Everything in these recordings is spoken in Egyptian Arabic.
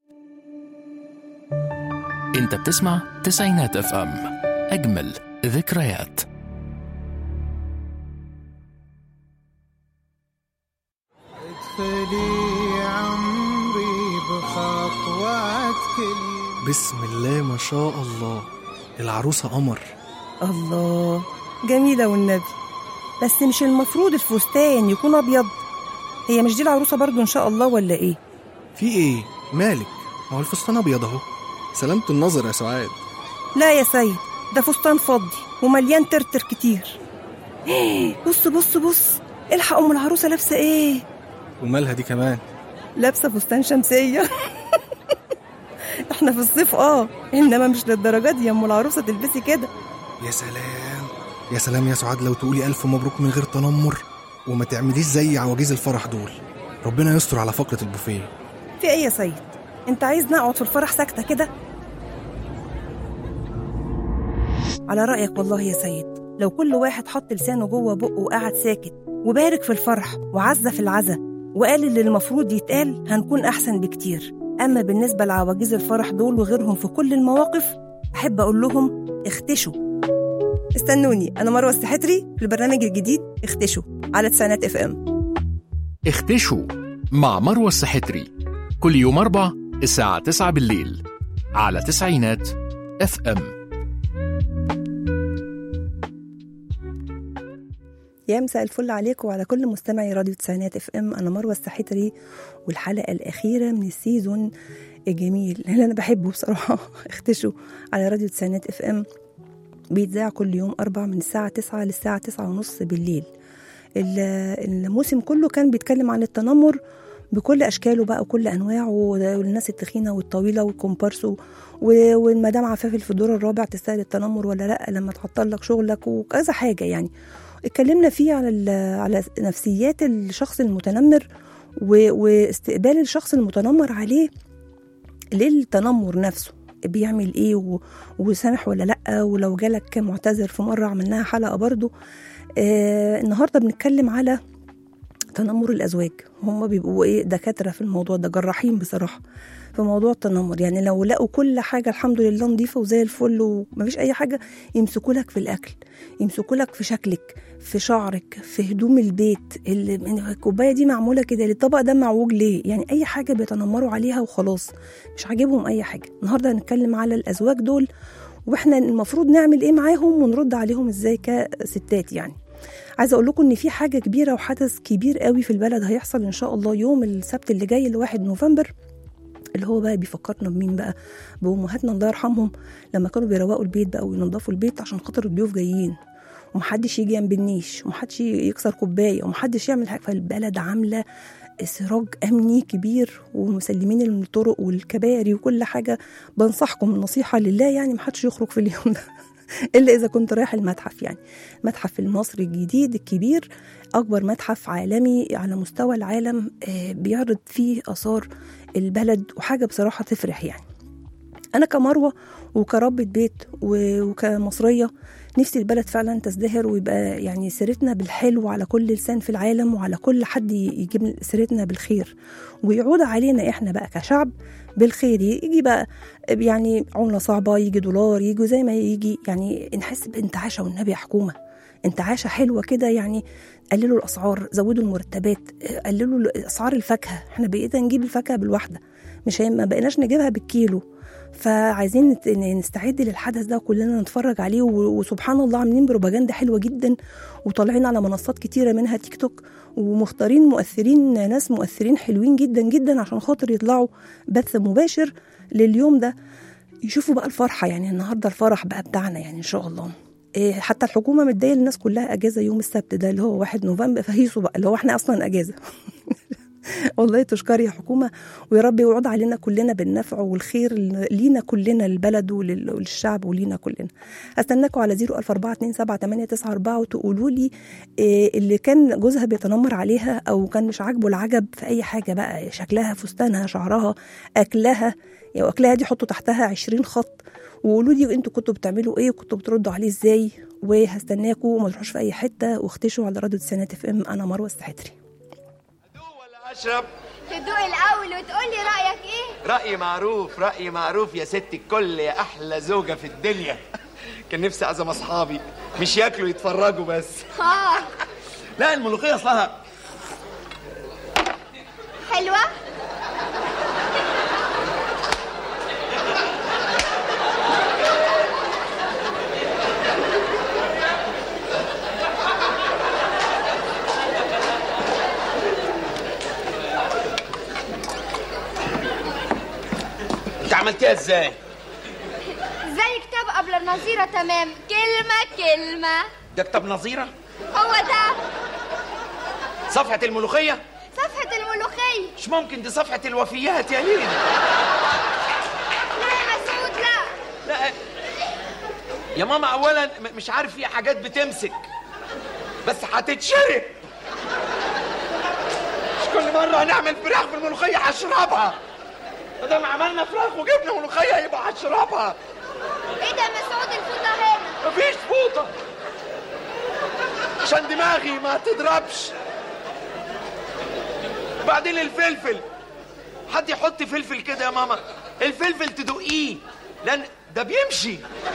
انت بتسمع تسعينات اف ام اجمل ذكريات ادخلي عمري بخطوات كل بسم الله ما شاء الله العروسة قمر الله جميلة والنبي بس مش المفروض الفستان يكون أبيض هي مش دي العروسة برضو إن شاء الله ولا إيه؟ في ايه مالك ما هو الفستان ابيض اهو سلامة النظر يا سعاد لا يا سيد ده فستان فضي ومليان ترتر كتير بص بص بص الحق أم العروسة لابسة إيه؟ ومالها دي كمان لابسة فستان شمسية احنا في الصيف اه انما مش للدرجة دي يا ام العروسة تلبسي كده يا سلام يا سلام يا سعاد لو تقولي ألف مبروك من غير تنمر وما تعمليش زي عواجيز الفرح دول ربنا يستر على فقرة البوفيه في ايه يا سيد انت عايز نقعد في الفرح ساكتة كده على رأيك والله يا سيد لو كل واحد حط لسانه جوه بقه وقعد ساكت وبارك في الفرح وعزة في العزا وقال اللي المفروض يتقال هنكون أحسن بكتير أما بالنسبة لعواجيز الفرح دول وغيرهم في كل المواقف أحب أقول لهم اختشوا استنوني أنا مروة السحتري في البرنامج الجديد اختشوا على تسعينات اف ام اختشوا مع مروة السحتري كل يوم أربع الساعة 9 بالليل على تسعينات اف ام يا مساء الفل عليكم وعلى كل مستمعي راديو تسعينات اف ام انا مروه السحتري والحلقه الاخيره من السيزون الجميل اللي انا بحبه بصراحه اختشوا على راديو تسعينات اف ام بيتذاع كل يوم أربع من الساعة تسعة للساعة تسعة ونص بالليل ال- الموسم كله كان بيتكلم عن التنمر بكل أشكاله بقى وكل أنواعه والناس التخينة والطويلة والكومبارس و- والمدام عفاف في الدور الرابع تستاهل التنمر ولا لأ لما تعطل لك شغلك وكذا حاجة يعني اتكلمنا فيه على ال- على نفسيات الشخص المتنمر و- واستقبال الشخص المتنمر عليه للتنمر نفسه بيعمل ايه و... وسامح ولا لا ولو جالك معتذر في مره عملناها حلقه برضو آه النهارده بنتكلم على تنمر الازواج هم بيبقوا ايه دكاتره في الموضوع ده جراحين بصراحه في موضوع التنمر يعني لو لقوا كل حاجه الحمد لله نظيفه وزي الفل ومفيش اي حاجه يمسكوا لك في الاكل يمسكوا لك في شكلك في شعرك في هدوم البيت ال- الكوبايه دي معموله كده ليه؟ الطبق ده معوج ليه يعني اي حاجه بيتنمروا عليها وخلاص مش عاجبهم اي حاجه النهارده هنتكلم على الازواج دول واحنا المفروض نعمل ايه معاهم ونرد عليهم ازاي كستات يعني عايزه اقول لكم ان في حاجه كبيره وحدث كبير قوي في البلد هيحصل ان شاء الله يوم السبت اللي جاي اللي 1 نوفمبر اللي هو بقى بيفكرنا بمين بقى بامهاتنا الله يرحمهم لما كانوا بيروقوا البيت بقى وينضفوا البيت عشان خاطر الضيوف جايين ومحدش يجي جنب النيش ومحدش يكسر كوبايه ومحدش يعمل حاجه فالبلد عامله سراج امني كبير ومسلمين الطرق والكباري وكل حاجه بنصحكم النصيحه لله يعني محدش يخرج في اليوم ده الا اذا كنت رايح المتحف يعني متحف المصري الجديد الكبير اكبر متحف عالمي على مستوى العالم آه، بيعرض فيه اثار البلد وحاجه بصراحه تفرح يعني انا كمروه وكربة بيت و- وكمصريه نفسي البلد فعلا تزدهر ويبقى يعني سيرتنا بالحلو على كل لسان في العالم وعلى كل حد يجيب سيرتنا بالخير ويعود علينا احنا بقى كشعب بالخير يجي بقى يعني عملة صعبة يجي دولار يجي زي ما يجي يعني نحس بانتعاشة والنبي يا حكومة انتعاشة حلوة كده يعني قللوا الأسعار زودوا المرتبات قللوا أسعار الفاكهة احنا بقينا نجيب الفاكهة بالواحدة مش هي- ما بقيناش نجيبها بالكيلو فعايزين نت- نستعد للحدث ده وكلنا نتفرج عليه و- وسبحان الله عاملين بروباجندا حلوه جدا وطالعين على منصات كتيره منها تيك توك ومختارين مؤثرين ناس مؤثرين حلوين جدا جدا عشان خاطر يطلعوا بث مباشر لليوم ده يشوفوا بقى الفرحه يعني النهارده الفرح بقى بتاعنا يعني ان شاء الله إيه حتى الحكومه مديه للناس كلها اجازه يوم السبت ده اللي هو 1 نوفمبر فهيصوا بقى اللي هو احنا اصلا اجازه والله تشكر يا حكومة ويا رب يوعد علينا كلنا بالنفع والخير لينا كلنا البلد ولل- وللشعب ولينا كلنا هستناكم على 044278994 وتقولوا لي إيه اللي كان جوزها بيتنمر عليها او كان مش عاجبه العجب في اي حاجة بقى شكلها فستانها شعرها اكلها يعني اكلها دي حطوا تحتها 20 خط وقولوا لي انتوا كنتوا بتعملوا ايه وكنتوا بتردوا عليه ازاي وهستناكم وما تروحوش في اي حته واختشوا على راديو تسعينات اف ام انا مروه السحتري ولا اشرب تدوق الاول وتقول لي رايك ايه رأيي معروف رأيي معروف يا ست الكل يا أحلى زوجة في الدنيا كان نفسي أعزم أصحابي مش ياكلوا يتفرجوا بس اه لا الملوخية أصلها حلوه أنت عملتيها إزاي؟ زي كتاب قبل النظيره تمام كلمه كلمه ده كتاب نظيرة؟ هو ده صفحة الملوخية؟ صفحه الملوخيه مش ممكن دي صفحة الوفيات يا ليل لا يا مسعود لا لا يا ماما أولا م- مش عارف في حاجات بتمسك بس هتتشرب مش كل مرة هنعمل فراخ بالملوخية هشربها ما دام عملنا فراخ وجبنا ملوخية يبقى هشربها ايه ده يا مسعود الفوطه هنا مفيش فوطة عشان دماغي ما تضربش بعدين الفلفل حد يحط فلفل كده يا ماما الفلفل تدقيه لان ده بيمشي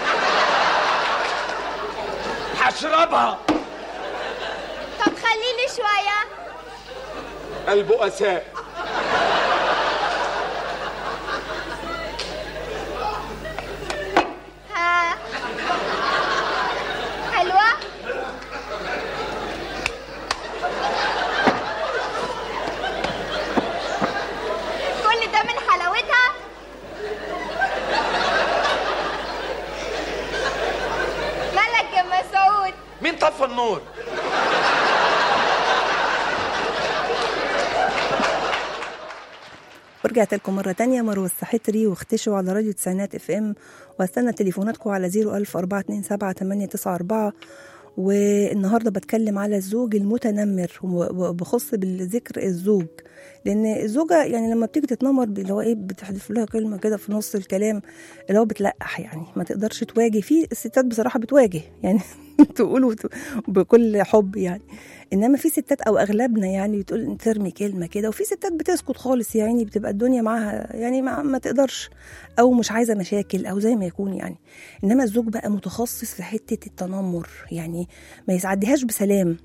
هشربها طب خليني شويه البؤساء ها حلوه كل ده من حلاوتها مالك يا مسعود مين طفى النور ورجعت لكم مرة تانية مروة السحتري واختشوا على راديو تسعينات اف ام واستنى تليفوناتكم على 01427 والنهارده بتكلم على الزوج المتنمر وبخص بالذكر الزوج لان الزوجه يعني لما بتيجي تتنمر اللي هو ايه بتحذف لها كلمه كده في نص الكلام اللي هو بتلقح يعني ما تقدرش تواجه في الستات بصراحه بتواجه يعني تقولوا بكل حب يعني انما في ستات او اغلبنا يعني بتقول ترمي كلمه كده وفي ستات بتسكت خالص يعني بتبقى الدنيا معاها يعني ما, ما تقدرش او مش عايزه مشاكل او زي ما يكون يعني انما الزوج بقى متخصص في حته التنمر يعني ما يسعدهاش بسلام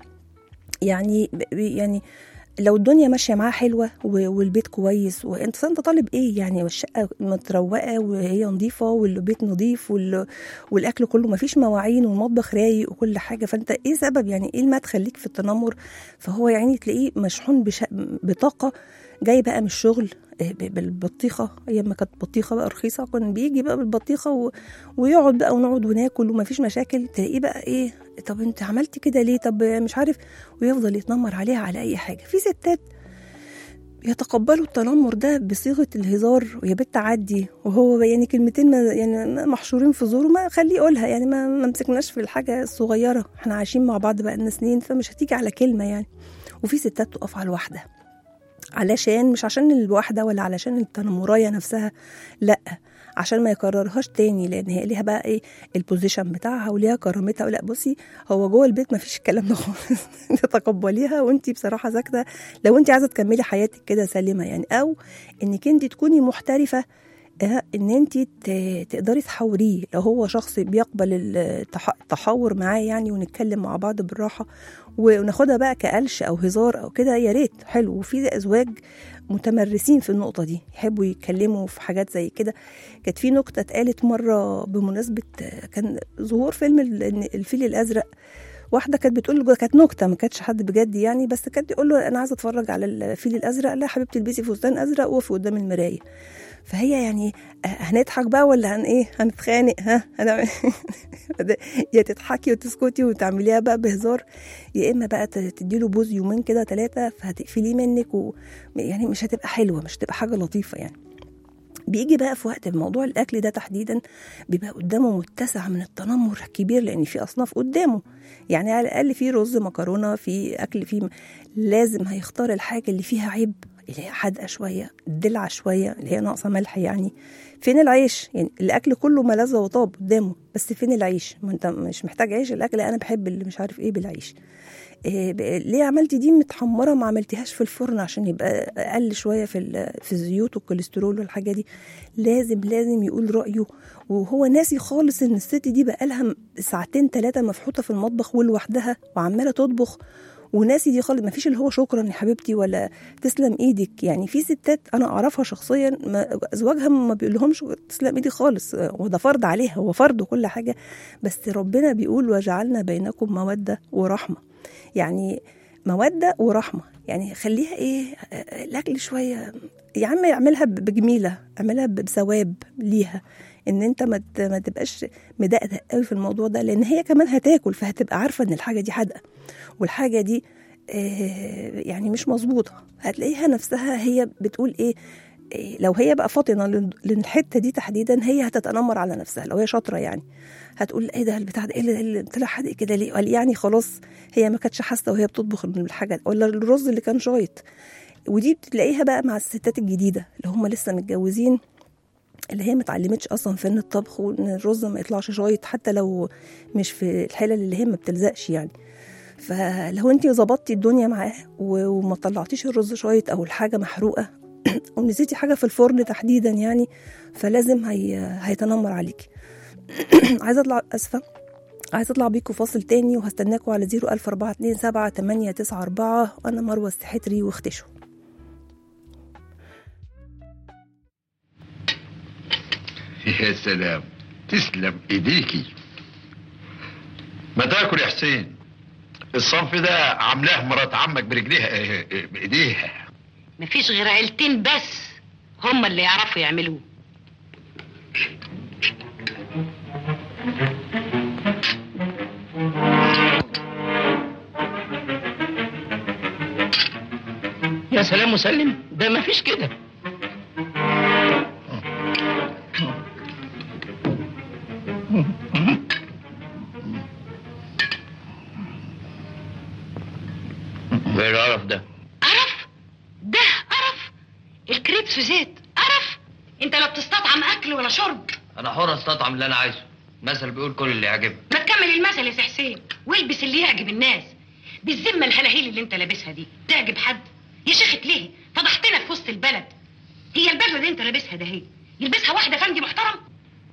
يعني يعني لو الدنيا ماشيه معاه حلوه و- والبيت كويس وانت انت طالب ايه يعني والشقه متروقه وهي نظيفه والبيت نظيف وال... والاكل كله ما فيش مواعين والمطبخ رايق وكل حاجه فانت ايه سبب يعني ايه المدخل ليك في التنمر فهو يعني تلاقيه مشحون بش... بطاقه جاي بقى من الشغل آه، ب- بالبطيخه ايام ما كانت بطيخه بقى رخيصه كان بيجي بقى بالبطيخه و... ويقعد بقى ونقعد وناكل ومفيش مشاكل تلاقيه بقى ايه طب انت عملت كده ليه طب مش عارف ويفضل يتنمر عليها على اي حاجه في ستات يتقبلوا التنمر ده بصيغه الهزار ويا بنت عدي وهو يعني كلمتين ما يعني محشورين في زوره ما خليه يقولها يعني ما ما مسكناش في الحاجه الصغيره احنا عايشين مع بعض بقى سنين فمش هتيجي على كلمه يعني وفي ستات تقف على الواحده علشان مش عشان الواحده ولا علشان التنمرايه نفسها لا عشان ما يكررهاش تاني لان هي ليها بقى ايه البوزيشن بتاعها وليها كرامتها ولا بصي هو جوه البيت ما فيش الكلام ده خالص تتقبليها وانت بصراحه ساكته لو انت عايزه تكملي حياتك كده سليمه يعني او انك انت تكوني محترفه آه، ان انت ت- تقدري تحاوريه لو هو شخص بيقبل التح- التحاور معاه يعني ونتكلم مع بعض بالراحه وناخدها بقى كقلش او هزار او كده يا ريت حلو وفي ازواج متمرسين في النقطه دي يحبوا يتكلموا في حاجات زي كده كانت في نكته اتقالت مره بمناسبه آه، كان ظهور فيلم ال- الفيل الازرق واحده كانت بتقول له كانت نكته ما كانتش حد بجد يعني بس كانت تقول له انا عايزه اتفرج على الفيل الازرق لا يا حبيبتي البسي فستان ازرق وقفي قدام المرايه فهي يعني آه، هنضحك بقى ولا هن ايه هنتخانق ها هنعمل ده يا تضحكي وتسكتي وتعمليها بقى بهزار يا اما بقى ت- تديله بوز يومين كده ثلاثه فهتقفليه منك و يعني مش هتبقى حلوه مش هتبقى حاجه لطيفه يعني بيجي بقى في وقت موضوع الاكل ده تحديدا بيبقى قدامه متسع من التنمر كبير لان في اصناف قدامه يعني على الاقل في رز مكرونه في اكل في لازم هيختار الحاجه اللي فيها عيب اللي هي حادقه شويه دلعه شويه اللي هي ناقصه ملح يعني فين العيش يعني الاكل كله ملذ وطاب قدامه بس فين العيش ما انت مش محتاج عيش الاكل انا بحب اللي مش عارف ايه بالعيش إيه ب- ليه عملتي دي متحمره ما عملتيهاش في الفرن عشان يبقى اقل شويه في ال- في الزيوت والكوليسترول والحاجه دي لازم لازم يقول رايه وهو ناسي خالص ان الست دي بقالها ساعتين ثلاثه مفحوطه في المطبخ ولوحدها وعماله تطبخ وناسي دي خالص مفيش اللي هو شكرا يا حبيبتي ولا تسلم ايدك يعني في ستات انا اعرفها شخصيا ما ازواجها ما بيقولهمش تسلم ايدي خالص وده فرض عليها هو فرض وكل حاجه بس ربنا بيقول وجعلنا بينكم موده ورحمه يعني موده ورحمه يعني خليها ايه آه، الاكل شويه يا عم اعملها ب- بجميله اعملها ب- بثواب ليها ان انت ما ت- ما تبقاش مدقدق قوي في الموضوع ده لان هي كمان هتاكل فهتبقى عارفه ان الحاجه دي حادقه والحاجه دي آه، يعني مش مظبوطه هتلاقيها نفسها هي بتقول ايه إيه، لو هي بقى فاطنه لل- للحته دي تحديدا هي هتتنمر على نفسها لو هي شاطره يعني هتقول ايه ده البتاع ده ايه اللي- اللي طلع حادق كده ليه قال يعني خلاص هي ما كانتش حاسه وهي بتطبخ إن الحاجه ولا الرز اللي كان شايط ودي بتلاقيها بقى مع الستات الجديده اللي هم لسه متجوزين اللي هي ما اتعلمتش اصلا فن الطبخ وان الرز ما يطلعش شايط حتى لو مش في الحلل اللي هي ما بتلزقش يعني فلو انت ظبطتي الدنيا معاه و- وما طلعتيش الرز شايط او الحاجه محروقه او نسيتي حاجه في الفرن تحديدا يعني فلازم هي... هيتنمر عليكي عايزه اطلع اسفه عايزه اطلع بيكم فاصل تاني وهستناكم على 01427 894 انا مروه السحتري واختشوا يا سلام تسلم ايديكي ما تاكل يا حسين الصنف ده عاملاه مرات عمك برجليها اه، اه، بايديها مفيش غير عيلتين بس هم اللي يعرفوا يعملوه يا سلام مسلم ده مفيش كده ايه القرف ده قرف ده قرف الكريبس في زيت قرف انت لا بتستطعم اكل ولا شرب انا حر استطعم اللي انا عايزه المثل بيقول كل اللي يعجبك ما تكمل المثل يا سي حسين والبس اللي يعجب الناس بالذمه الهلاهيل اللي انت لابسها دي تعجب حد يا شيخة ليه فضحتنا في وسط البلد هي البدله اللي انت لابسها ده هي يلبسها واحده فندي محترم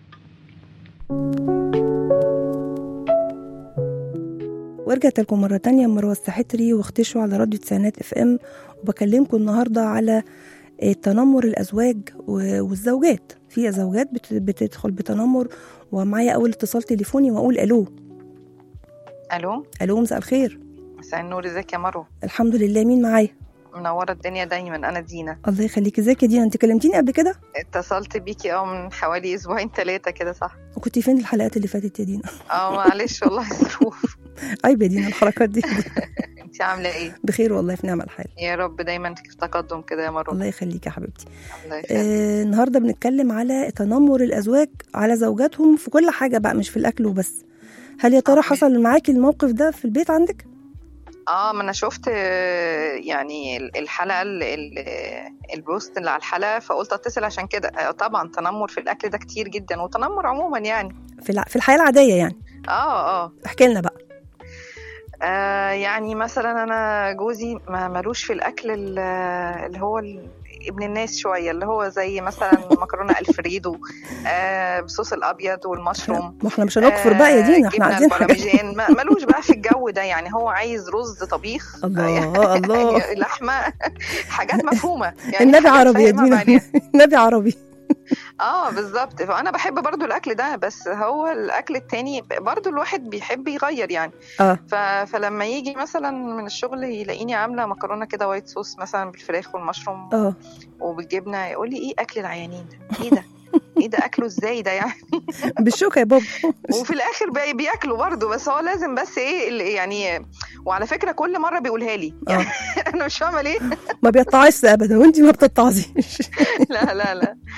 ورجعت لكم مرة تانية مروة السحتري واختشوا على راديو تسعينات اف ام وبكلمكم النهاردة على آه، تنمر الأزواج و- والزوجات في زوجات بت- بتدخل بتنمر ومعايا أول اتصال تليفوني وأقول ألو الو ألو مساء الخير مساء النور ازيك يا مرو الحمد لله مين معايا منوره الدنيا دايما انا دينا الله يخليكي ازيك يا دينا انت كلمتيني قبل كده اتصلت بيكي اه من حوالي اسبوعين ثلاثه كده صح وكنتي فين الحلقات اللي فاتت يا دينا اه معلش والله ظروف عيب يا دينا الحركات دي انت عامله ايه بخير والله في نعمة الحال يا رب دايما في تقدم كده يا مرو الله يخليكي يا حبيبتي الله يخليك آه النهارده بنتكلم على تنمر الازواج على زوجاتهم في كل حاجه بقى مش في الاكل وبس هل يا ترى آه. حصل معاكي الموقف ده في البيت عندك اه ما انا شفت آه، يعني ال- الحلقه ال- ال- البوست اللي على الحلقه فقلت اتصل عشان كده آه، طبعا تنمر في الاكل ده كتير جدا وتنمر عموما يعني في الع... في الحياه العاديه يعني اه اه احكي لنا بقى آه يعني مثلا انا جوزي ما ملوش في الاكل ال- اللي هو ال- ابن الناس شويه اللي هو زي مثلا مكرونه الفريدو آه بصوص الابيض والمشروم ما احنا مش هنكفر بقى يا دينا احنا جبنة عايزين حاجات البارميجان ما- ملوش بقى في الجو ده يعني هو عايز رز طبيخ الله الله يعني لحمه حاجات مفهومه يعني النبي حاجات عربي يا فاهمة دينا بعدين. النبي عربي اه بالظبط فانا بحب برضو الاكل ده بس هو الاكل التاني برضو الواحد بيحب يغير يعني اه ف... فلما يجي مثلا من الشغل يلاقيني عامله مكرونه كده وايت صوص مثلا بالفراخ والمشروم اه وبالجبنه يقول لي ايه اكل العيانين ده ايه ده ايه ده اكله ازاي ده يعني بالشوكه يا بابا وفي الاخر بقى بياكلوا برضه بس هو لازم بس ايه اللي يعني وعلى فكره كل مره بيقولها لي يعني انا مش فاهمه ليه ما بيقطعش ابدا وانت ما بتقطعيش لا لا لا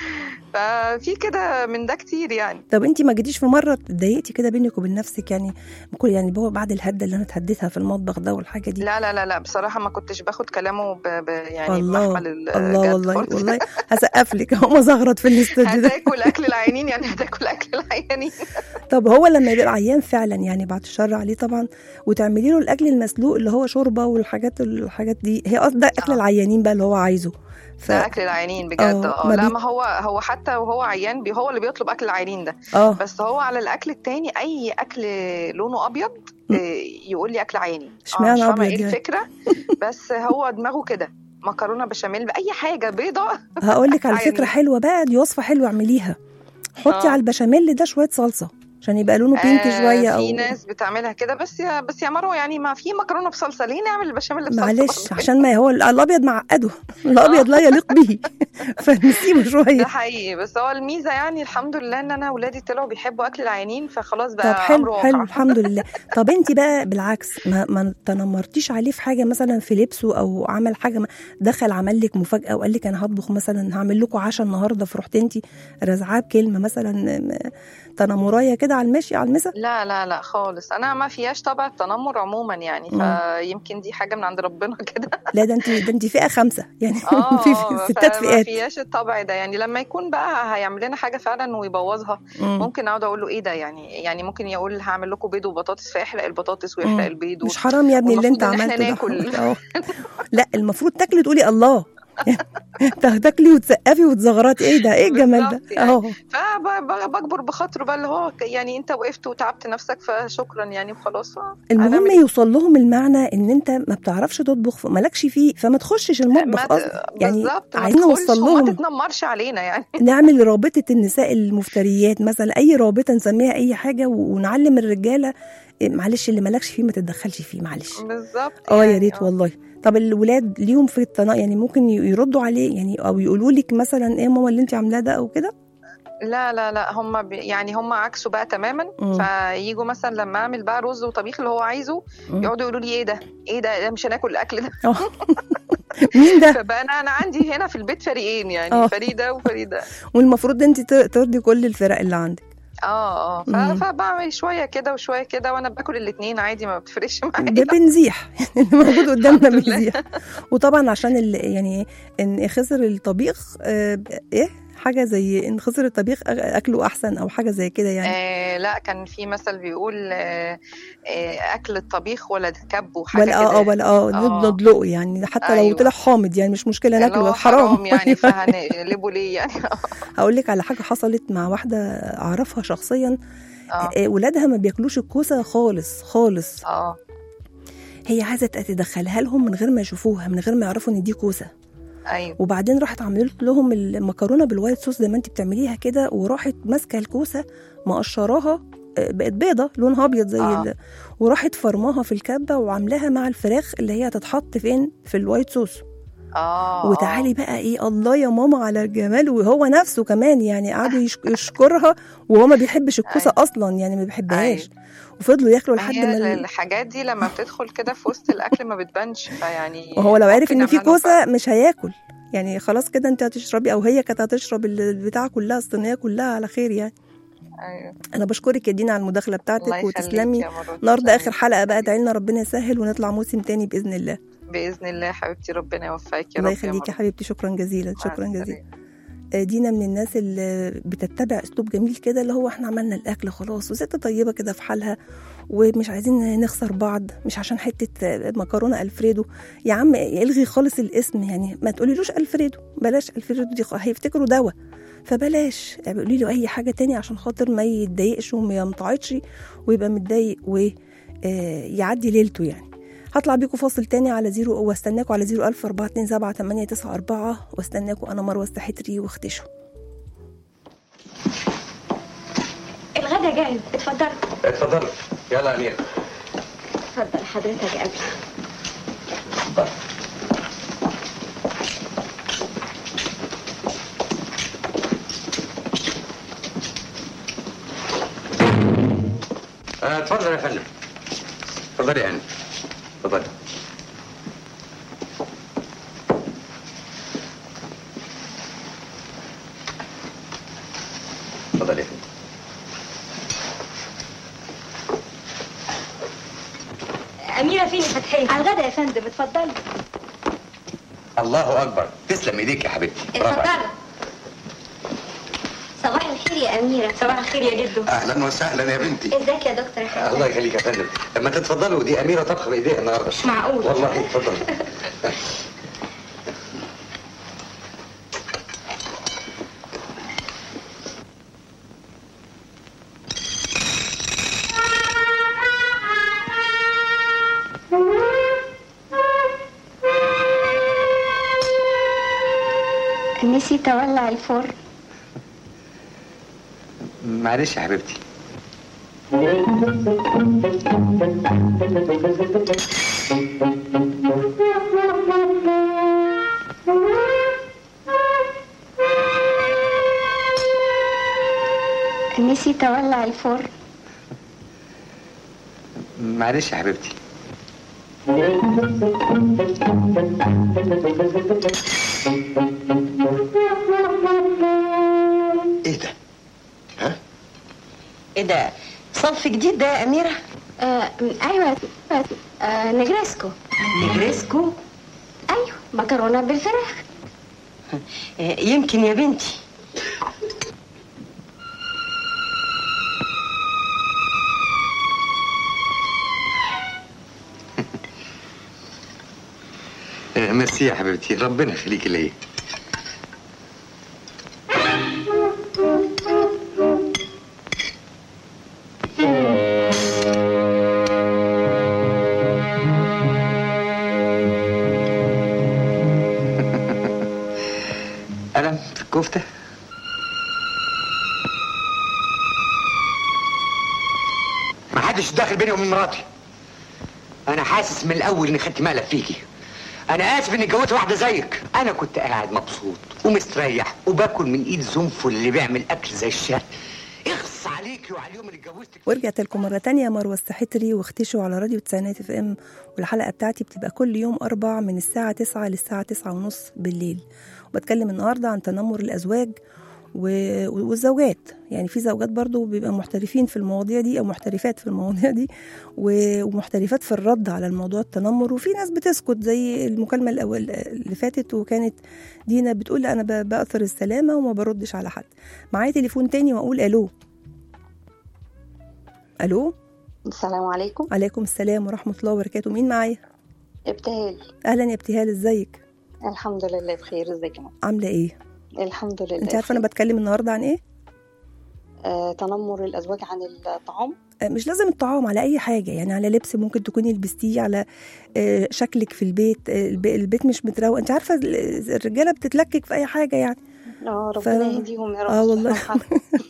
ففي كده من ده كتير يعني طب انت ما جيتيش في مره اتضايقتي كده بينك وبين نفسك يعني كل يعني هو بعد الهده اللي انا اتهديتها في المطبخ ده والحاجه دي لا لا لا لا بصراحه ما كنتش باخد كلامه ب... ب... يعني الله بمحمل ال- الله الجد والله خالص. والله هسقف لك هقوم ازغرط في الاستوديو ده هتاكل اكل العيانين يعني هتاكل اكل العيانين طب هو لما يبقى عيان فعلا يعني بعد الشر عليه طبعا وتعملي له الاكل المسلوق اللي هو شوربه والحاجات الحاجات دي هي قصدي اكل العيانين بقى اللي هو عايزه ف... ده اكل العيانين بجد آه، اه ما لا بي- ما هو هو حتى وهو عيان بي هو اللي بيطلب اكل العيانين ده اه بس هو على الاكل التاني اي اكل لونه ابيض آه، يقول لي اكل عياني اشمعنى مش فاهمة أبيض ايه يعني؟ الفكره بس هو دماغه كده مكرونه بشاميل باي حاجه بيضه هقول لك على عيانين. فكره حلوه بقى دي وصفه حلوه اعمليها حطي آه. على البشاميل ده شويه صلصه عشان يبقى لونه بينك آه، شويه في او ناس بتعملها كده بس يا بس يا مروه يعني ما في مكرونه بصلصه ليه نعمل البشاميل بصلصه معلش برضه؟ عشان ما هو الابيض معقده الابيض لا يليق به فنسيبه شويه ده حقيقي بس هو الميزه يعني الحمد لله ان انا اولادي طلعوا بيحبوا اكل العيانين فخلاص بقى طب حلو امر واقع. حلو الحمد لله طب انت بقى بالعكس ما ما تنمرتيش عليه في حاجه مثلا في لبسه او عمل حاجه ما- دخل عمل لك مفاجاه وقال لك انا هطبخ مثلا هعمل لكم عشاء النهارده فرحت انت رازعاه بكلمه مثلا م- تنمرايه كده على المشي على المسا لا لا لا خالص انا ما فيهاش طبع التنمر عموما يعني مم. فيمكن دي حاجه من عند ربنا كده لا ده انت ده انت فئه خمسه يعني اه في آه، في ستات فما فئات فيهاش الطبع ده يعني لما يكون بقى هيعمل لنا حاجه فعلا ويبوظها مم. ممكن اقعد اقول له ايه ده يعني يعني ممكن يقول هعمل لكم بيض وبطاطس فيحرق البطاطس ويحرق مم. البيض مش حرام يا ابني اللي انت والمفروض إن عملته إحنا ده ناكل. اه لا المفروض تاكلي تقولي الله تاكلي وتسقفي وتزغرطي ايه ده ايه الجمال ده بالظبط يعني. اهو فبجبر بخاطره بقى اللي هو ك- يعني انت وقفت وتعبت نفسك فشكرا يعني وخلاص المهم هنعمل يوصل لهم المعنى ان انت ما بتعرفش تطبخ مالكش فيه فما تخشش المطبخ ما ت- اصلا يعني بالظبط ما عايزين تدخلش نوصل وما لهم تتنمرش علينا يعني نعمل رابطه النساء المفتريات مثلا اي رابطه نسميها اي حاجه و- ونعلم الرجاله إيه، معلش اللي مالكش فيه ما تتدخلش فيه معلش بالظبط اه يا يعني، ريت والله طب الولاد ليهم في الطنا يعني ممكن ي- يردوا عليه يعني او يقولوا لك مثلا ايه ماما اللي انت عاملاه ده او كده لا لا لا هم ب... يعني هم عكسه بقى تماما مم. فييجوا مثلا لما اعمل بقى رز وطبيخ اللي هو عايزه مم. يقعدوا يقولوا لي ايه ده ايه ده ده مش هناكل الاكل ده اه مين ده فبقى انا انا عندي هنا في البيت فريقين يعني آه. فريده وفريده والمفروض انت ت- ترضي كل الفرق اللي عندك اه اه ف... مم. فبعمل شويه كده وشويه كده وانا باكل الاثنين عادي ما بتفرقش ده معايا بنزيح اللي موجود قدامنا الحمد لله. بنزيح وطبعا عشان ال... يعني ان خسر الطبيخ آه، ايه حاجه زي ان خسر الطبيخ أ- اكله احسن او حاجه زي كده يعني آه لا كان في مثل بيقول آه آه اكل الطبيخ ولا كبه حاجه ولا اه كده اه ولا اه آه. ندلقه يعني حتى لو أيوة. طلع حامض يعني مش مشكله اللي ناكله هو بس حرام يعني فهنقلبه ليه يعني هقول لك على حاجه حصلت مع واحده اعرفها شخصيا اه آه، ولادها ما بياكلوش الكوسه خالص خالص اه هي عايزه تدخلها لهم من غير ما يشوفوها من غير ما يعرفوا ان دي كوسه ايوه وبعدين راحت عملت لهم المكرونه بالوايت صوص زي ما انت بتعمليها كده وراحت ماسكه الكوسه مقشراها آه، بقت بيضه لونها ابيض زي آه. ال... وراحت فرماها في الكبه وعاملاها مع الفراخ اللي هي هتتحط فين في الوايت صوص اه وتعالي بقى ايه الله يا ماما على الجمال وهو نفسه كمان يعني قعدوا يشك- يشكرها وهو ما بيحبش الكوسه اصلا يعني ما بيحبهاش وفضلوا ياكلوا لحد هي ما ال- ال- الحاجات دي لما بتدخل كده في وسط الاكل ما بتبانش فيعني وهو لو عرف ممكن ان في نعملها كوسه مش هياكل يعني خلاص كده انت هتشربي او هي كانت هتشرب ال- البتاع كلها الصينيه كلها على خير يعني ايوه انا بشكرك يا دينا على المداخله الله بتاعتك يخليك وتسلمي يا مراد. النهارده اخر حلقه بقى ادعي لنا ربنا يسهل ونطلع موسم تاني باذن الله باذن الله يا حبيبتي ربنا يوفقك يا الله رب يخليكي يا مراد. حبيبتي شكرا جزيلا مع شكرا السلامة. جزيلا آه، دينا من الناس اللي بتتبع اسلوب جميل كده اللي هو احنا عملنا الاكل خلاص وست طيبه كده في حالها ومش عايزين نخسر بعض مش عشان حته آه، مكرونه الفريدو يا عم الغي خالص الاسم يعني ما تقوليلوش الفريدو بلاش الفريدو دي خ- هيفتكروا دواء فبلاش يعني قولي له اي حاجه تاني عشان خاطر ما يتضايقش وما يمتعطش ويبقى متضايق ويعدي ليلته يعني هطلع بيكم فاصل تاني على زيرو واستناكم على زيرو ألف أربعة اتنين سبعة تمانية تسعة أربعة واستناكم أنا مروة السحتري واختشوا الغدا جاهز اتفضل اتفضل يلا يا امير اتفضل حضرتك قبل آه، اتفضل يا فندم اتفضلي يا هاني اتفضلي اتفضلي يا فندم أميرة فين يا فتحية؟ على الغدا يا فندم اتفضلي الله اكبر تسلم ايديك يا حبيبتي برافو عليك. اتفضلي صباح الخير يا أميرة صباح الخير يا جدو اهلا وسهلا يا بنتي ازيك يا دكتور حسن الله يخليك يا فندم لما تتفضلوا دي اميره طبخه بايديها النهارده مش معقول. والله اتفضل نسيت أولع الفرن معلش يا حبيبتي نسيت أولع الفرن معلش يا حبيبتي ايه ده؟ ايه ده صنف جديد ده يا اميره آه أيوة آه نجرسكو نجريسكو أيوة مكرونة بالفراخ آه، يمكن يا بنتي آه، ميرسي يا حبيبتي ربنا يخليك ليا ألم في الكفتة ما حدش داخل بيني وبين مراتي انا حاسس من الاول اني خدت مقلب فيكي انا اسف اني اتجوزت واحده زيك انا كنت قاعد مبسوط ومستريح وباكل من ايد زنفل اللي بيعمل اكل زي الشهد اخص عليكي وعلى اليوم اللي اتجوزتك ورجعت لكم مرة تانية مروة السحتري واختشوا على راديو تسعينات اف ام والحلقة بتاعتي بتبقى كل يوم أربع من الساعة تسعة للساعة تسعة ونص بالليل وبتكلم النهاردة عن تنمر الأزواج و- والزوجات يعني في زوجات برضو بيبقى محترفين في المواضيع دي أو محترفات في المواضيع دي و- ومحترفات في الرد على الموضوع التنمر وفي ناس بتسكت زي المكالمة الأول اللي فاتت وكانت دينا بتقول أنا ب- بأثر السلامة وما بردش على حد معايا تليفون تاني وأقول ألو ألو السلام عليكم عليكم السلام ورحمة الله وبركاته مين معايا؟ ابتهال أهلا يا ابتهال ازيك؟ الحمد لله بخير ازيك يا ماما؟ عاملة ايه؟ الحمد لله انت عارفة أنا بتكلم النهاردة عن ايه؟ آه، تنمر الازواج عن الطعام آه، مش لازم الطعام على أي حاجة يعني على لبس ممكن تكوني لبستيه على آه، شكلك في البيت آه، الب- البيت مش متروق انت عارفة ال- الرجالة بتتلكك في أي حاجة يعني اه ف- ربنا يهديهم يا رب اه والله سبحانه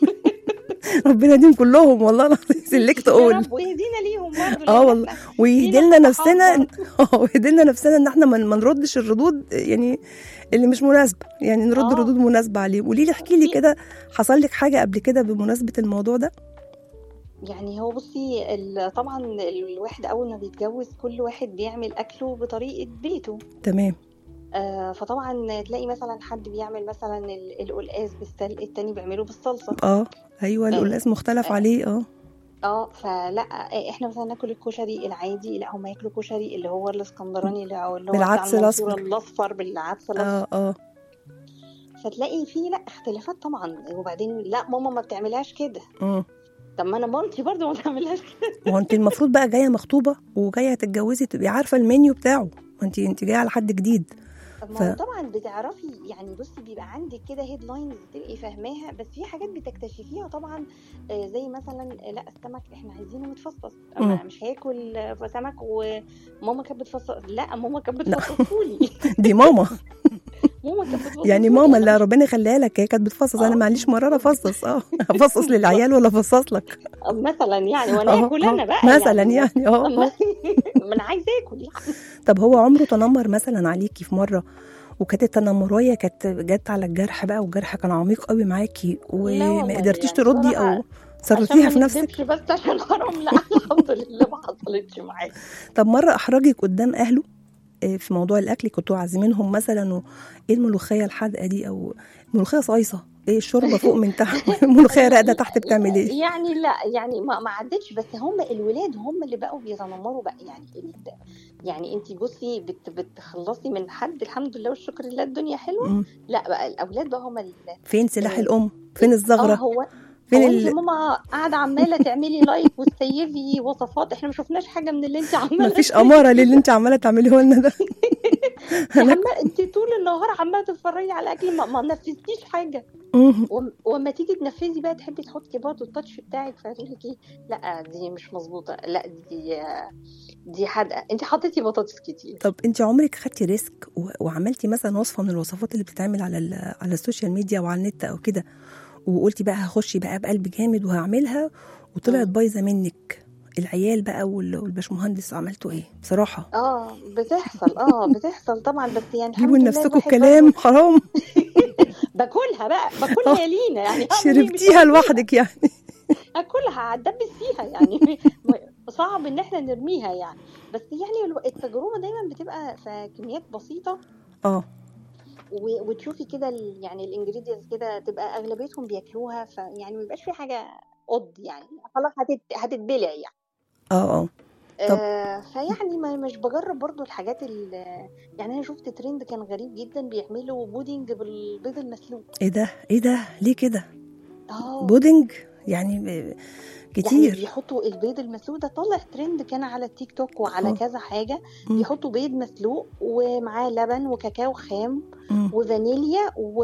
ربنا يديم كلهم والله العظيم سلك يا تقول رب ويهدينا ليهم برضه اه لأن والله إحنا ويهدي لينا لنا الصحاب نفسنا برضه. اه ويهدي لنا نفسنا ان احنا ما ما نردش الردود يعني اللي مش مناسبه يعني نرد آه. ردود مناسبه عليه قولي لي احكي لي كده حصل لك حاجه قبل كده بمناسبه الموضوع ده يعني هو بصي ال- طبعا الواحد اول ما بيتجوز كل واحد بيعمل اكله بطريقه بيته تمام آه فطبعا تلاقي مثلا حد بيعمل مثلا ال- القلقاس بالسلق التاني بيعمله بالصلصه اه ايوه القلقاس مختلف عليه اه اه فلا احنا مثلا ناكل الكشري العادي لا هم ياكلوا كشري اللي هو الاسكندراني اللي هو اللي هو بتاع بالعدس المنصورة الأصفر. الاصفر بالعدس الاصفر اه اه فتلاقي في لا اختلافات طبعا وبعدين لا ماما ما بتعملهاش كده مم. طب ما انا مامتي برضه ما بتعملهاش كده ما هو انت المفروض بقى جايه مخطوبه وجايه تتجوزي تبقي عارفه المنيو بتاعه ما انت انت جايه على حد جديد طب ف- ما هو طبعا بتعرفي يعني بصي بيبقى عندك كده هيد لاينز تبقي فاهماها بس في حاجات بتكتشفيها طبعا آه، زي مثلا آه، لا السمك احنا عايزينه متفصص مم. انا مش هاكل آه، سمك وماما كانت بتفصص لا ماما كانت لا. بتفصصهولي دي ماما ماما كانت بتفصص يعني ماما اللي ربنا يخليها لك هي كانت بتفصص انا معليش مراره افصص اه افصص للعيال ولا افصص لك مثلا يعني وانا اه، اكل اه، انا بقى مثلا يعني اه اه. ما انا عايزه اكل يعني طب هو عمره تنمر مثلا عليكي في مره وكانت التنمرية كانت جت على الجرح بقى والجرح كان عميق قوي معاكي لا وما والله قدرتيش يعني تردي بصراحة او صرفتيها عشان في ما نفسك نكذبش بس عشان حرام لا الحمد لله ما حصلتش معايا طب مرة احرجك قدام اهله آه، في موضوع الاكل كنتوا عازمينهم مثلا و- ايه الملوخيه الحادقه دي او الملوخيه صايصه ايه الشوربه فوق من تحت الملوخيه راقده تحت بتعمل ايه يعني لا يعني ما ما عدتش بس هم الولاد هم اللي بقوا بيتنمروا بقى يعني ال- يعني انت بصي بت بتخلصي من حد الحمد لله والشكر لله الدنيا حلوه مم. لا بقى الاولاد بقى هم ال- فين سلاح الام فين الزغره اه هو فين هو ال- انت ماما قاعده عماله تعملي لايك وتسيفي وصفات احنا ما شفناش حاجه من اللي انت عماله مفيش اماره للي انت عماله تعمليه لنا ده انت عماله انت طول النهار عماله تتفرجي على اكل ما, ما نفذتيش حاجه مم. وم- واما تيجي تنفذي بقى تحبي تحطي برضه التاتش بتاعك فتقول لك ايه لا دي مش مظبوطه لا دي دي حادقه انت حطيتي بطاطس كتير طب انت عمرك خدتي ريسك و- وعملتي مثلا وصفه من الوصفات اللي بتتعمل على ال- على السوشيال ميديا وعلى النت او كده وقلتي بقى هخش بقى بقلب جامد وهعملها وطلعت بايظه منك العيال بقى وال- والباشمهندس عملتوا ايه بصراحه اه بتحصل اه بتحصل طبعا بس يعني الحمد جيبوا لله لنفسكم الواحد الكلام حرام باكلها بقى باكلها يا لينا يعني هعمل إيه؟ شربتيها لوحدك يعني اكلها هتدبس فيها يعني صعب ان احنا نرميها يعني بس يعني الو- التجربه دايما بتبقى في كميات بسيطه اه و- وتشوفي كده ال- يعني الانجريدينتس كده تبقى اغلبيتهم بياكلوها فيعني ما يبقاش في حاجه قد يعني خلاص هتت... هتتبلع يعني اه اه طب آه فيعني ما مش بجرب برضو الحاجات ال يعني انا شفت ترند كان غريب جدا بيعملوا بودنج بالبيض المسلوق ايه ده ايه ده ليه كده اه بودنج يعني ب- يعني كتير بيحطوا البيض المسلوق ده طالع ترند كان على التيك توك وعلى اه. كذا حاجه مم. بيحطوا بيض مسلوق ومعاه لبن وكاكاو خام مم. وفانيليا و...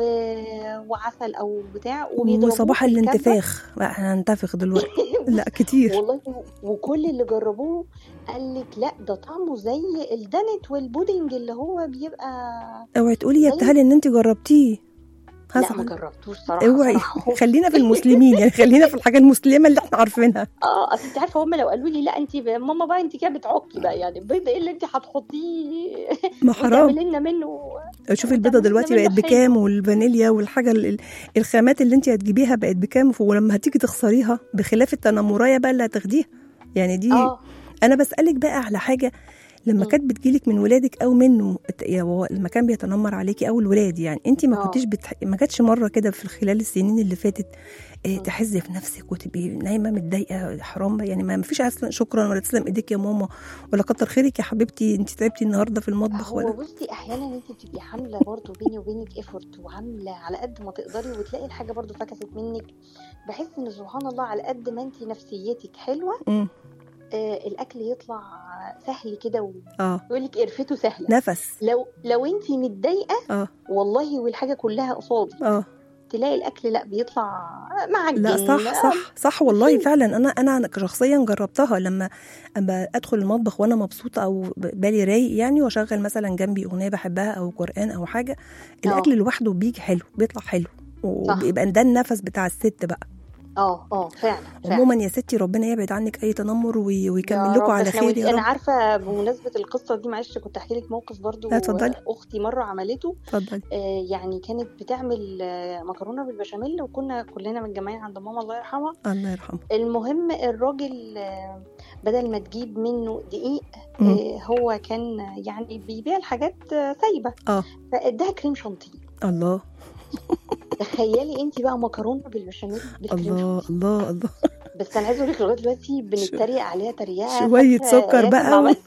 وعسل او بتاع وبيضربوه وصباح في الكبة. الانتفاخ لا احنا هننتفخ دلوقتي لا كتير والله وكل اللي جربوه قال لك لا ده طعمه زي الدانت والبودنج اللي هو بيبقى اوعي تقولي يا زي- ابتهال ان انت جربتيه لا هزعل ما جربتوش صراحه اوعي صراحة. خلينا في المسلمين يعني خلينا في الحاجه المسلمه اللي احنا عارفينها اه اصل انت عارفه هم لو قالوا لي لا انت ب- ماما بقى انت كده بتعكي بقى يعني البيض ايه اللي انت هتحطيه ما حرام وتعملي لنا منه شوفي البيضه دلوقتي بقت بكام والفانيليا والحاجه ال- ال- الخامات اللي انت هتجيبيها بقت بكام ولما هتيجي تخسريها بخلاف التنمرايه بقى اللي هتاخديها يعني دي اه انا بسالك بقى على حاجه لما كانت بتجيلك من ولادك او منه الت- يا هو لما كان بيتنمر عليكي او الولاد يعني انت ما آه. كنتيش بتح... ما جاتش مره كده في خلال السنين اللي فاتت اه تحزي في نفسك وتبقي نايمه متضايقه حرام بقى، يعني ما فيش اصلا شكرا ولا تسلم ايديك يا ماما ولا كتر خيرك يا حبيبتي انت تعبتي النهارده في المطبخ هو ولا بصي احيانا انت بتبقي عامله برضو بيني وبينك ايفورت وعامله على قد ما تقدري وتلاقي الحاجه برضو فكست منك بحس ان سبحان الله على قد ما انت نفسيتك حلوه مم. آه الاكل يطلع سهل كده و... اه يقول لك قرفته سهله نفس لو لو انت متضايقه اه والله والحاجه كلها قصادي اه تلاقي الاكل لا بيطلع معجن لا صح صح صح والله فعلا انا انا شخصيا جربتها لما اما ادخل المطبخ وانا مبسوطه او بالي رايق يعني واشغل مثلا جنبي اغنيه بحبها او قران او حاجه الاكل لوحده بيجي حلو بيطلع حلو وبيبقى ده النفس بتاع الست بقى اه اه فعلا فعلا عموما يا ستي ربنا يبعد عنك اي تنمر وي- يا ويكمل لكم رب على احنا خير وانتي- يا انا رب عارفه بمناسبه القصه دي معلش كنت احكي لك موقف برضو لا، اتفضلي. اختي مره عملته اتفضلي آه يعني كانت بتعمل آه مكرونه بالبشاميل وكنا كلنا متجمعين عند ماما الله يرحمها الله يرحمه المهم الراجل آه بدل ما تجيب منه دقيق مم. آه هو كان يعني بيبيع الحاجات آه سايبه اه فاداها كريم شانتيه الله تخيلي انت بقى مكرونه بالبشاميل بالكريم الله الله الله بس انا عايزه اقول لك لغايه دلوقتي بنتريق عليها تريقه شويه فاكرة سكر أيام بقى ما و... عملت-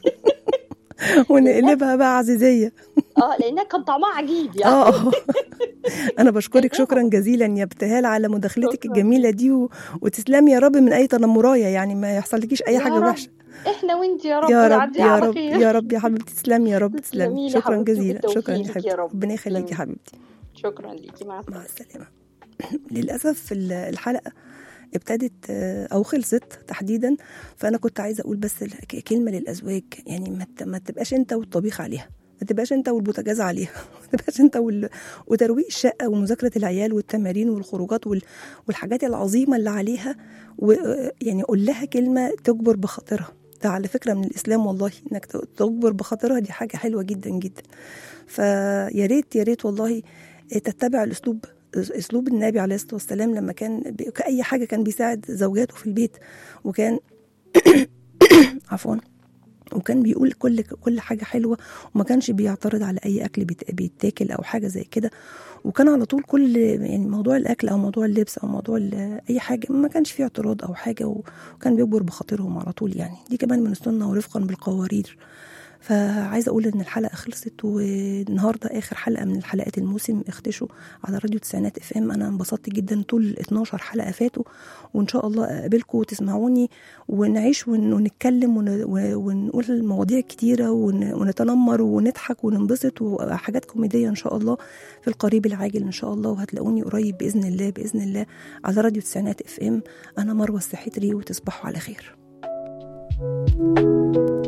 ونقلبها بقى عزيزيه اه لانها كان طعمها عجيب يعني اه انا بشكرك شكرا جزيلا يا ابتهال على مداخلتك الجميله دي و... وتسلمي يا رب من اي تنمرايه يعني ما يحصلكيش اي يا حاجه رب. وحشه احنا وانت يا رب يا رب نعديها يا على رب خير. يا رب يا حبيبتي تسلمي يا رب تسلمي تسلمي لي شكرا حبيبتي جزيلا وبالتوفيق شكرا يا ليكي يا حبيبتي رب. ربنا يخليكي تسلمي. يا حبيبتي شكرا ليكي مع مع السلامه للاسف ال- الحلقه ابتدت آه، او خلصت تحديدا فانا كنت عايزه اقول بس ال- ك- كلمه للازواج يعني ما ت- ما تبقاش انت والطبيخ عليها ما تبقاش انت والبوتاجاز عليها ما تبقاش انت وال... وترويق الشقه ومذاكره العيال والتمارين والخروجات وال... والحاجات العظيمه اللي عليها و... يعني قول لها كلمه تجبر بخاطرها ده على فكره من الاسلام والله انك ت- تجبر بخاطرها دي حاجه حلوه جدا جدا فيا ريت يا ريت والله تتبع الاسلوب اسلوب النبي عليه الصلاه والسلام لما كان بي- كاي حاجه كان بيساعد زوجاته في البيت وكان عفوا وكان بيقول كل كل حاجه حلوه وما كانش بيعترض على اي اكل بيت- بيتاكل او حاجه زي كده وكان على طول كل يعني موضوع الاكل او موضوع اللبس او موضوع ال- اي حاجه ما كانش فيه اعتراض او حاجه وكان بيجبر بخاطرهم على طول يعني دي كمان من السنه ورفقا بالقوارير فعايزه اقول ان الحلقه خلصت والنهارده اخر حلقه من الحلقات الموسم اختشوا على راديو تسعينات اف ام انا انبسطت جدا طول ال 12 حلقه فاتوا وان شاء الله اقابلكم وتسمعوني ونعيش ون- ونتكلم ون- و- ونقول مواضيع كتيره ون- ونتنمر ونضحك وننبسط وحاجات كوميديه ان شاء الله في القريب العاجل ان شاء الله وهتلاقوني قريب باذن الله باذن الله على راديو تسعينات اف ام انا مروه السحتري وتصبحوا على خير